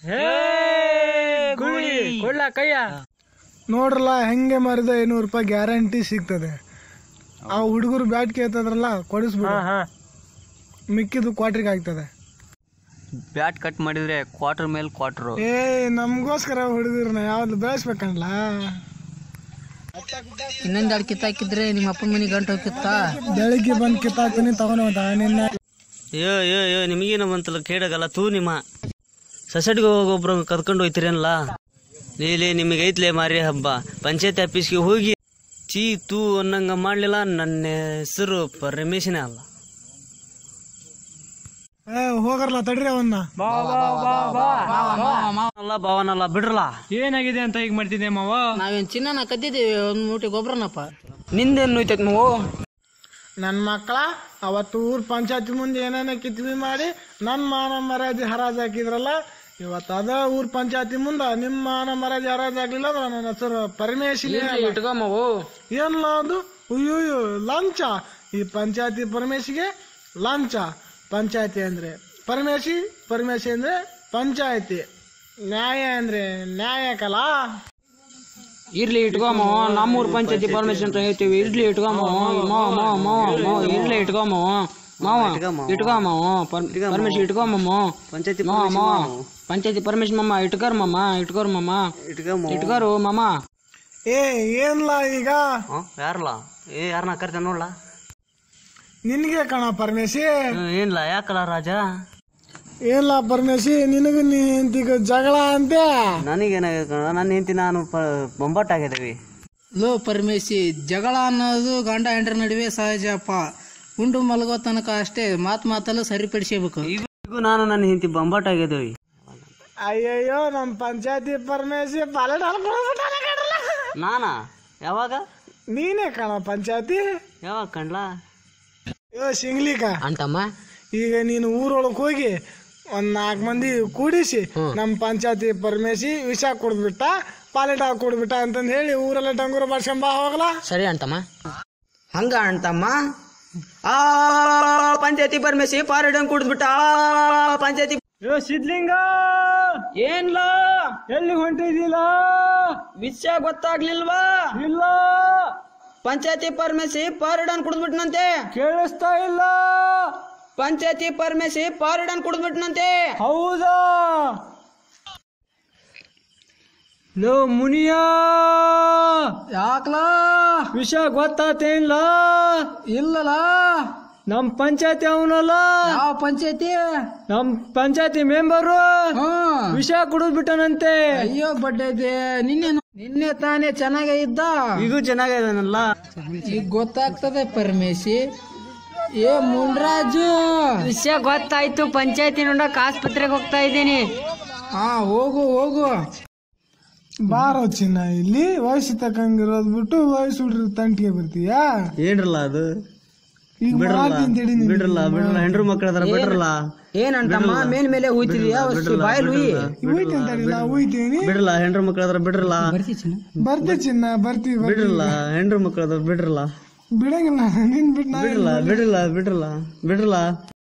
ಕೊಡ್ಲ ಕೈಯ ನೋಡ್ರಲ್ಲ ಹೆಂಗೆ ಮಾರಿದ ಐನೂರು ರೂಪಾಯಿ ಗ್ಯಾರಂಟಿ ಸಿಗ್ತದೆ ಆ ಹುಡುಗರು ಬ್ಯಾಟ್ ಕೇಳ್ತದ್ರಲ್ಲ ಕೊಡಿಸ್ಬಿಡು ಮಿಕ್ಕಿದ್ದು ಕ್ವಾಟ್ರಿಗೆ ಆಗ್ತದೆ ಬ್ಯಾಟ್ ಕಟ್ ಮಾಡಿದ್ರೆ ಕ್ವಾರ್ಟರ್ ಮೇಲೆ ಕ್ವಾರ್ಟರ್ ಏ ನಮಗೋಸ್ಕರ ಹುಡುಗರನ್ನ ಯಾವ್ದು ಬೆಳೆಸ್ಬೇಕಲ್ಲ ಇನ್ನೊಂದ್ ಎರಡು ಕಿತ್ತಾಕಿದ್ರೆ ನಿಮ್ಮ ಅಪ್ಪನ ಮನೆ ಗಂಟು ಹೋಗಿತ್ತ ಬೆಳಿಗ್ಗೆ ಬಂದು ಕಿತ್ತಾಕ್ತೀನಿ ತಗೊಂಡ್ ನಿನ್ನ ಅಯ್ಯೋ ಅಯ್ಯೋ ಅಯ್ಯೋ ನಿಮಗೇನ ಬಂತಲ್ಲ ಕೇಳಾಗಲ್ಲ ತೂ ನಿಮ್ಮ ಸೊಸೈಟಿಗೆ ಹೋಗೊಬ್ರು ಕರ್ಕೊಂಡು ಹೋಯ್ತಿರೇನಲ್ಲ ಲೇ ನಿಮಗೆ ಐತ್ಲೆ ಮಾರಿ ಹಬ್ಬ ಪಂಚಾಯತ್ ಆಫೀಸ್ಗೆ ಹೋಗಿ ಚೀ ತೂ ಅನ್ನಂಗ ಮಾಡ್ಲಿಲ್ಲ ನನ್ನ ಹೆಸರು ಪರಮೇಶನೇ ಅಲ್ಲ ಏ ಹೋಗರ್ಲ ತಡ್ರಿ ಅವನ್ನ ಅಲ್ಲ ಭಾವನಲ್ಲ ಬಿಡ್ರಲ್ಲ ಏನಾಗಿದೆ ಅಂತ ಈಗ ಮಾಡ್ತಿದ್ದೆ ಮಾವ ನಾವೇನ್ ಚಿನ್ನನ ಕದ್ದಿದ್ದೀವಿ ಒಂದ್ ಮೂಟೆ ಗೊಬ್ಬರನಪ್ಪ ನಿಂದೇನು ಐತೈತ್ ಮಾವು ನನ್ನ ಮಕ್ಕಳ ಅವತ್ತು ಊರ್ ಪಂಚಾಯತಿ ಮುಂದೆ ಏನೇನೋ ಕಿತ್ವಿ ಮಾಡಿ ನನ್ನ ಮಾನ ಮರ್ಯಾದೆ ಹರಾಜ್ ಹಾಕಿದ್ರಲ್ಲ ಇವತ್ತು ಅದ ಊರ್ ಪಂಚಾಯತಿ ಮುಂದ ನಿಮ್ಮ ಮಾನ ಮರ್ಯಾದೆ ಹರಾಜ್ ಆಗ್ಲಿಲ್ಲ ಅಂದ್ರೆ ನನ್ನ ಹೆಸರು ಪರಮೇಶಿನಿ ಇಟ್ಕೊಂಬವು ಏನ್ಲ ಅದು ಅಯ್ಯೋಯ್ಯೋ ಲಂಚ ಈ ಪಂಚಾಯತಿ ಪರಮೇಶಿಗೆ ಲಂಚ ಪಂಚಾಯತಿ ಅಂದ್ರೆ ಪರಮೇಶಿ ಪರಮೇಶಿ ಅಂದ್ರೆ ಪಂಚಾಯತಿ ನ್ಯಾಯ ಅಂದ್ರೆ ನ್ಯಾಯಕಲ್ಲ ಇರ್ಲಿ ಇಟ್ಕೊಮ ನಮ್ಮೂರ್ ಪಂಚಾಯತಿ ಪರ್ಮಿಷನ್ ಅಂತ ಹೇಳ್ತೀವಿ ಇರ್ಲಿ ಇಟ್ಕೊಮ ಮಾವ ಮಾವ ಮಾವ ಮಾವ ಇರ್ಲಿ ಇಟ್ಕೊಮ ಮಾವ ಇಟ್ಕೊಮ ಪರ್ಮಿಷನ್ ಇಟ್ಕೊಮ ಪಂಚಾಯತಿ ಮಾವ ಮಾವ ಪಂಚಾಯತಿ ಪರ್ಮಿಷನ್ ಮಮ್ಮ ಇಟ್ಕರ್ ಮಮ್ಮ ಇಟ್ಕೋರ್ ಮಮ್ಮ ಇಟ್ಕೋರು ಮಮ್ಮ ಏ ಏನ್ಲ ಈಗ ಯಾರಲ್ಲ ಏ ಯಾರನ್ನ ಕರ್ತ ನೋಡ್ಲಾ ನಿನ್ಗೆ ಕಣ ಪರಮೇಶಿ ಹ್ಮ್, ಏನ್ಲ ಯಾಕಲ್ಲ ರಾಜ ಏನ್ಲ ಪರಮೇಶಿ ನಿನಗ ನೀ ಈಗ ಜಗಳ ಅಂತೆ ನನಗೇನಾಗ ನನ್ನ ಹೆಂಡತಿ ನಾನು ಬೊಂಬಾಟಾಗಿದ್ದೀವಿ ಲೋ ಪರಮೇಶಿ ಜಗಳ ಅನ್ನೋದು ಗಂಡ ಹೆಂಡ್ರ ನಡುವೆ ಸಹಜಪ್ಪ ಉಂಡು ಮಲಗೋ ತನಕ ಅಷ್ಟೇ ಮಾತ್ ಮಾತಲ್ಲ ಸರಿಪಡಿಸಬೇಕು ಈಗೂ ನಾನು ನನ್ನ ಹೆಂಡತಿ ಬೊಂಬಾಟಾಗಿದ್ದೀವಿ ಅಯ್ಯಯ್ಯೋ ನಮ್ ಪಂಚಾಯತಿ ಪರಮೇಶಿ ಪಾಲಟ್ ಹಾಲ್ಕೊಂಡ್ಬಿಟ್ಟಾನೆ ಕಣ್ರಲ್ಲ. ನಾನಾ ಯಾವಾಗ ನೀನೇ ಕಣ ಪಂಚಾಯತಿ ಯಾವಾಗ ಕಂಡ್ಲಾ ಯೋ ಶಿಂಗ್ಲಿಕ ಅಂತಮ್ಮ ಈಗ ನೀನು ಊರೊಳಗ್ ಹೋಗಿ ಒಂದ್ ನಾಲ್ಕು ಮಂದಿ ಕೂಡಿಸಿ ನಮ್ ಪಂಚಾಯತಿ ಪರಮೇಶಿ ವಿಷ ಕುಡ್ದ್ಬಿಟ್ಟ ಪಾಲೆಟ್ ಹಾಕಿ ಕುಡ್ಬಿಟ್ಟ ಅಂತಂದ್ ಹೇಳಿ ಊರೆಲ್ಲ ಡಂಗೂರ ಮಾಡ್ಸ್ಕೊಂಬ ಹೋಗ್ಲಾ ಸರಿ ಅಂತಮ್ಮ ಹಂಗ ಅಂತಮ್ಮ ಆ ಪಂಚಾಯತಿ ಪರ್ಮೇಶಿ ಪಾರಿಡಂಗ್ ಕುಡಿದ್ಬಿಟ್ಟ ಪಂಚಾಯತಿ ಯೋ ಸಿದ್ಲಿಂಗ ಏನ್ಲ ಎಲ್ಲಿ ಹೊಂಟಿದಿಲ್ಲ ವಿಷಯ ಗೊತ್ತಾಗ್ಲಿಲ್ವಾ ಇಲ್ಲ ಪಂಚಾಯತಿ ಪರ್ಮೇಶಿ ಪಾರಿಡನ್ ಕುಡಿದ್ಬಿಟ್ನಂತೆ ಕೇಳಿಸ್ತಾ ಇಲ್ಲ ಪಂಚಾಯತಿ ಪರ್ಮೇಶಿ ಪಾರಿಡನ್ ಕುಡಿದ್ಬಿಟ್ನಂತೆ ಹೌದಾ ಲೋ ಮುನಿಯ ಯಾಕ್ಲಾ ವಿಷಯ ಗೊತ್ತಾತೇನ್ಲ ಇಲ್ಲಲ್ಲ ನಮ್ ಪಂಚಾಯತಿ ಅವನಲ್ಲ ಯಾವ ಪಂಚಾಯತಿ ನಮ್ ಪಂಚಾಯತಿ ಮೆಂಬರು ಹ್ಮ್ ವಿಷ ಕುಡಿದ್ಬಿಟ್ಟನಂತೆ ಅಯ್ಯೋ ಬಡ್ಡೆ ನಿನ್ನೆ ನಿನ್ನೆ ತಾನೇ ಚೆನ್ನಾಗೇ ಇದ್ದ ಈಗೂ ಚೆನ್ನಾಗಿದಾನಲ್ಲ ಈಗ ಗೊತ್ತಾಗ್ತದೆ ಪರಮೇಶಿ ಏ ಮುನ್ರಾಜು ವಿಷಯ ಗೊತ್ತಾಯ್ತು ಪಂಚಾಯತಿ ನೋಡಕ್ ಆಸ್ಪತ್ರೆಗೆ ಹೋಗ್ತಾ ಇದ್ದೀನಿ ಹಾ ಹೋಗು ಹೋಗು ಬಾರೋ ಚಿನ್ನ ಇಲ್ಲಿ ವಯಸ್ಸು ತಕ್ಕಂಗಿರೋದ್ ಬಿಟ್ಟು ವಯಸ್ಸು ಹುಡ್ರ ತಂಟಿಗೆ ಬರ್ತೀಯಾ ಏನ್ರಲ್ಲ ಅದು ಈಗ ಮಾಡ್ತೀನಿ ತಡಿ ನಿನ್ಗೆ. ಬಿಡ್ರಲ್ಲ ಬಿಡ್ರಲ್ಲ ಹೆಂಡ್ರು ಮಕ್ಕಳ ಹತ್ರ ಬಿಡ್ರಲ್ಲ ಏನಂತಮ್ಮ ಮೇಲ್ ಮೇಲೆ ಹೋಯ್ತಿದೀಯಾ ಬಾಯಲ್ ಹುಯಿ ಹೋಯ್ತೀನಿ ತಡಿಲ್ಲ ಹೋಯ್ತೀನಿ ಬಿಡ್ರಲ್ಲ ಹೆಂಡ್ರು ಮಕ್ಕಳ ಹತ್ರ ಬಿಡ್ರಲ್ಲ ಬರ್ತೀವಿ ಚಿನ್ನ ಬರ್ತೀವಿ ಬರ್ತೀವಿ. ಬಿಡ್ರಲ್ಲ ಹೆಂಡ್ರು ಮಕ್ಕಳ ಹತ್ರ ಬಿಡ್ರಲ್ಲ ಬಿಡಂಗಿಲ್ಲ ನಿನ್ ಬಿಟ್ಟು ನಾ ಬಿಡ್ರಲ್ಲ ಬಿಡ್ರಲ್ಲ ಬಿಡ್ರಲ್ಲ ಬಿಡ್ರಲ್ಲ